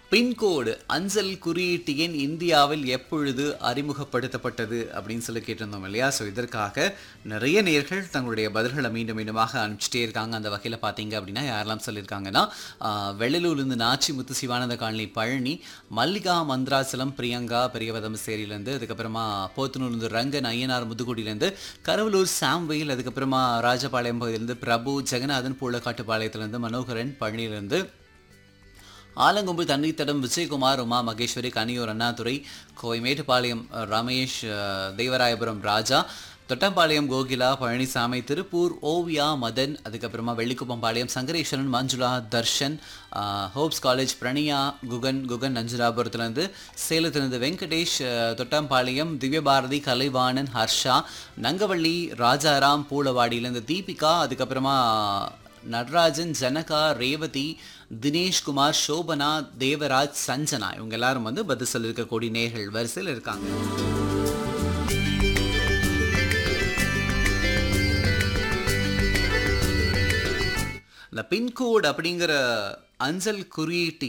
pincode அஞ்சல் குறியீட்டு எண் இந்தியாவில் எப்பொழுது அறிமுகப்படுத்தப்பட்டது அப்படின்னு சொல்லி கேட்டிருந்தோம் இல்லையா ஸோ இதற்காக நிறைய நேர்கள் தங்களுடைய பதில்களை மீண்டும் மீண்டுமாக அனுப்பிச்சிட்டே இருக்காங்க அந்த வகையில் பார்த்தீங்க அப்படின்னா யாரெல்லாம் சொல்லியிருக்காங்கன்னா ஆஹ், வெள்ளலூர்லேருந்து நாச்சி முத்து சிவானந்த காலனி பழனி மல்லிகா மந்திராசலம் பிரியங்கா பெரியவதமசேரியிலேருந்து அதுக்கப்புறமா போத்தனூர்லேருந்து ரங்கன் ஐயனார் முதுகுடியிலேருந்து கரவலூர் சாம்வெயில் அதுக்கப்புறமா ராஜபாளையம் பகுதியிலேருந்து பிரபு ஜெகநாதன் பூளக்காட்டுப்பாளையத்துலேருந்து மனோகரன் பழனியிலேருந்து ஆலங்கொம்பு தண்ணீர்த்தடம் விஜயகுமார் உமா மகேஸ்வரி கனியூர் அண்ணாதுரை கோவை மேட்டுப்பாளையம் அஹ், ரமேஷ் அஹ், தேவராயபுரம் ராஜா தொட்டம்பாளையம் கோகிலா பழனிசாமி திருப்பூர் ஓவியா மதன் அதுக்கப்புறமா வெள்ளிக்குப்பம்பாளையம் சங்கரேஸ்வரன் மஞ்சுளா தர்ஷன் அஹ், ஹோப்ஸ் காலேஜ் பிரணியா குகன் குகன் நஞ்சுராபுரத்துலேருந்து சேலத்திலிருந்து வெங்கடேஷ் அஹ், தொட்டம்பாளையம் திவ்யபாரதி கலைவாணன் ஹர்ஷா நங்கவள்ளி ராஜாராம் பூலவாடியிலேருந்து தீபிகா அதுக்கப்புறமா நடராஜன் ஜனகா ரேவதி தினேஷ்குமார் சோபனா தேவராஜ் சஞ்சனா இவங்க எல்லாரும் வந்து பதில் சொல்லியிருக்கக்கூடிய நேர்கள் வரிசையில் இருக்காங்க இந்த பின்கோட் அப்படிங்கிற அஞ்சல் குறியீட்டு